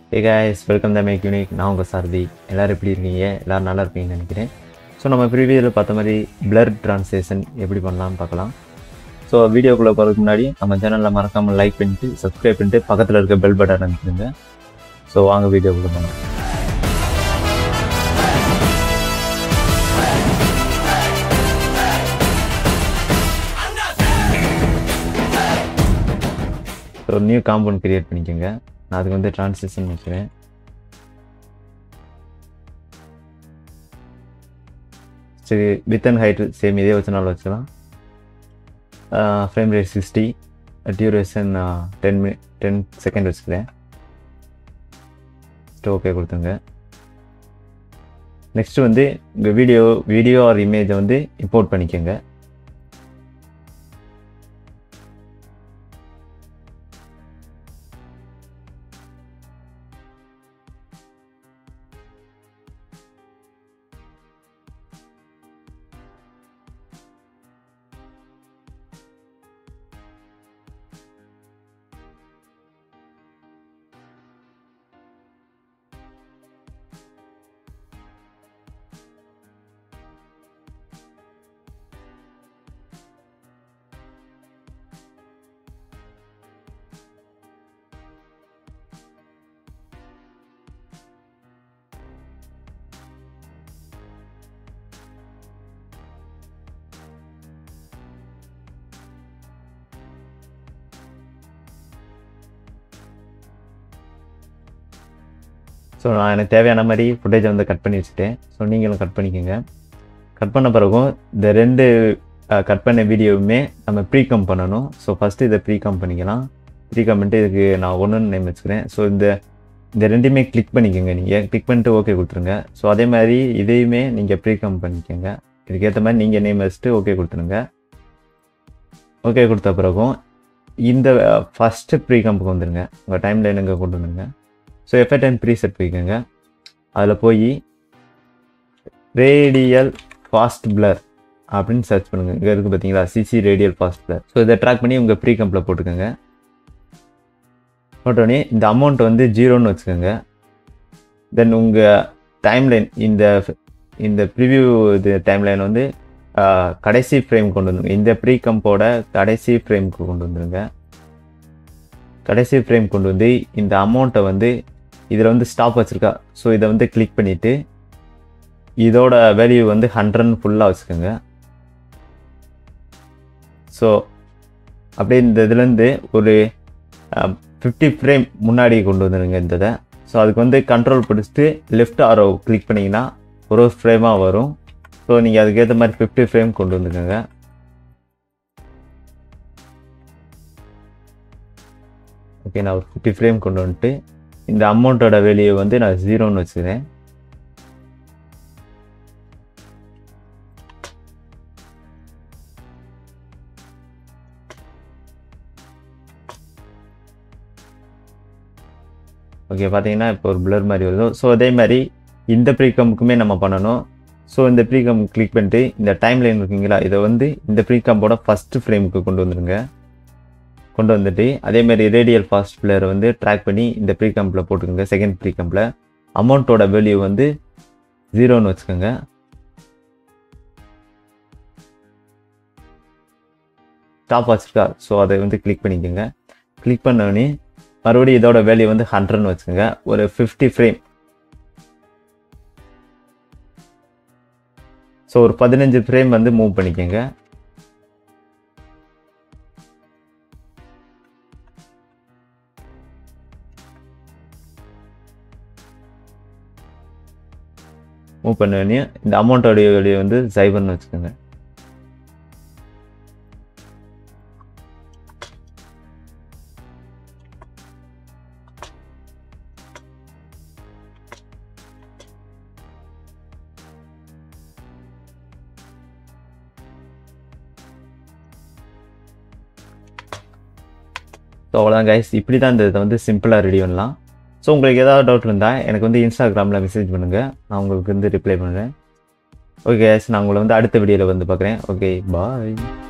A guys welcome the make unique நான் உங்கள் சாரதி எல்லோரும் எப்படி இருக்கீங்க எல்லோரும் நல்லா இருப்பீங்கன்னு நினைக்கிறேன் ஸோ நம்ம ப்ரீவியஸில் பார்த்த மாதிரி பிளர் ட்ரான்ஸ்லேஷன் எப்படி பண்ணலாம்னு பார்க்கலாம் ஸோ வீடியோக்குள்ளே போகிறதுக்கு முன்னாடி நம்ம சேனலில் மறக்காமல் லைக் பண்ணிட்டு சப்ஸ்கிரைப் பண்ணிட்டு பக்கத்தில் இருக்க பெல் பட்டன் அனுப்பிடுங்க ஸோ வாங்க வீடியோக்குள்ளே போகலாம் ஒரு நியூ காம்பவுண்ட் கிரியேட் பண்ணிக்கோங்க நான் அதுக்கு வந்து ட்ரான்ஸ்லேஷன் வச்சுக்கிறேன் சரி வித் அண்ட் ஹைட் சேம் இதே வச்சனால வச்சுக்கலாம் frame rate sixty duration ten minute ten second வச்சுக்கிறேன் ஓகே கொடுத்துங்க நெக்ஸ்ட் வந்து உங்கள் வீடியோ வீடியோ ஆர் இமேஜை வந்து இம்போர்ட் பண்ணிக்கோங்க ஸோ நான் எனக்கு தேவையான மாதிரி ஃபுட்டேஜை வந்து கட் பண்ணி வச்சுட்டேன் ஸோ நீங்களும் கட் பண்ணிக்கோங்க கட் பண்ண பிறகும் இந்த ரெண்டு கட் பண்ண வீடியோவுமே நம்ம ப்ரீகம் பண்ணணும் ஸோ ஃபஸ்ட்டு இதை ப்ரீகம் பண்ணிக்கலாம் ப்ரீகம் பண்ணிட்டு இதுக்கு நான் ஒன்று நேம் வச்சுக்கிறேன் ஸோ இந்த இந்த ரெண்டுமே கிளிக் பண்ணிக்கோங்க நீங்கள் கிளிக் பண்ணிட்டு ஓகே கொடுத்துருங்க ஸோ அதே மாதிரி இதையுமே நீங்கள் ப்ரீகம் பண்ணிக்கோங்க இதுக்கேற்ற மாதிரி நீங்கள் நேம் வச்சுட்டு ஓகே கொடுத்துருங்க ஓகே கொடுத்த பிறகும் இந்த ஃபஸ்ட்டு ப்ரீகம்புக்கு வந்துடுங்க உங்கள் டைம் லைனுங்க கொண்டு வந்துடுங்க ஸோ எஃபெக்ட் அண்ட் ப்ரீசெட் போய்க்கோங்க அதில் போய் ரேடியல் ஃபாஸ்ட் பிளர் அப்படின்னு சர்ச் பண்ணுங்கள் இங்கே இருக்குது பார்த்தீங்களா CC radial fast blur so இதை ட்ராக் பண்ணி உங்கள் ப்ரீ கம்பில் போட்டுக்கோங்க போட்டோடனே இந்த அமௌண்ட் வந்து ஜீரோன்னு வச்சுக்கோங்க தென் உங்கள் டைம்லைன் இந்த இந்த ப்ரிவியூ இது டைம்லைன் வந்து கடைசி ஃப்ரேம் கொண்டு வந்துருங்க இந்த ப்ரீ கம்போட கடைசி ஃப்ரேம்க்கு கொண்டு வந்துருங்க கடைசி ஃப்ரேம் கொண்டு வந்து இந்த அமௌண்ட்டை வந்து இதில் வந்து ஸ்டாப் வச்சுருக்கா ஸோ இதை வந்து கிளிக் பண்ணிவிட்டு இதோட வேல்யூ வந்து ஹண்ட்ரட் ஃபுல்லாக வச்சுக்கோங்க ஸோ அப்படியே இந்த இதுலேருந்து ஒரு ஃபிஃப்டி ஃப்ரேம் முன்னாடி கொண்டு வந்துடுங்க இந்த இதை ஸோ அதுக்கு வந்து கண்ட்ரோல் பிடிச்சிட்டு லெஃப்ட் ஆரோ கிளிக் பண்ணிங்கன்னா ஒரு ஒரு ஃப்ரேமாக வரும் ஸோ நீங்கள் அதுக்கேற்ற மாதிரி ஃபிஃப்டி ஃப்ரேம் கொண்டு வந்துக்கோங்க ஓகே நான் ஒரு ஃபிஃப்டி ஃப்ரேம் கொண்டு வந்துட்டு இந்த அமௌண்ட்டோட வேல்யூ வந்து நான் ஜீரோன்னு வச்சுக்கிறேன் ஓகே பார்த்தீங்கன்னா இப்போ ஒரு பிளர் மாதிரி வருது ஸோ அதே மாதிரி இந்த ப்ரீகம்புக்குமே நம்ம பண்ணணும் ஸோ இந்த ப்ரீகம் கிளிக் பண்ணிட்டு இந்த டைம் லைன் இருக்குங்களா இதை வந்து இந்த ப்ரீகம்போட ஃபஸ்ட்டு ஃப்ரேமுக்கு கொண்டு வந்துடுங்க கொண்டு வந்துட்டு அதேமாதிரி ரேடியல் ஃபாஸ்ட் பிளேயரை வந்து ட்ராக் பண்ணி இந்த ப்ரீ கம்பில் போட்டுக்கோங்க செகண்ட் ப்ரீ கம்பில் அமௌண்ட்டோட வேல்யூ வந்து ஜீரோன்னு வச்சுக்கோங்க ஸ்டாப் வச்சுருக்கா ஸோ அதை வந்து கிளிக் பண்ணிக்கோங்க கிளிக் பண்ணோடனே மறுபடியும் இதோட வேல்யூ வந்து ஹண்ட்ரட்னு வச்சுக்கோங்க ஒரு ஃபிஃப்டி ஃப்ரேம் ஸோ ஒரு பதினஞ்சு ஃப்ரேம் வந்து மூவ் பண்ணிக்கோங்க மூவ் பண்ணி இந்த அமௌண்ட்டோடைய வெளியே வந்து சைபர்னு வச்சுக்கோங்க ஸோ அவ்வளோதான் கைஸ் இப்படி தான் இந்த இதை வந்து சிம்பிளாக ரெடி பண்ணலாம் ஸோ உங்களுக்கு ஏதாவது டவுட் இருந்தால் எனக்கு வந்து இன்ஸ்டாகிராமில் மெசேஜ் பண்ணுங்கள் நான் உங்களுக்கு வந்து ரிப்ளை பண்ணுறேன் ஓகே நான் உங்களை வந்து அடுத்த வீடியோவில் வந்து பார்க்குறேன் ஓகே பாய்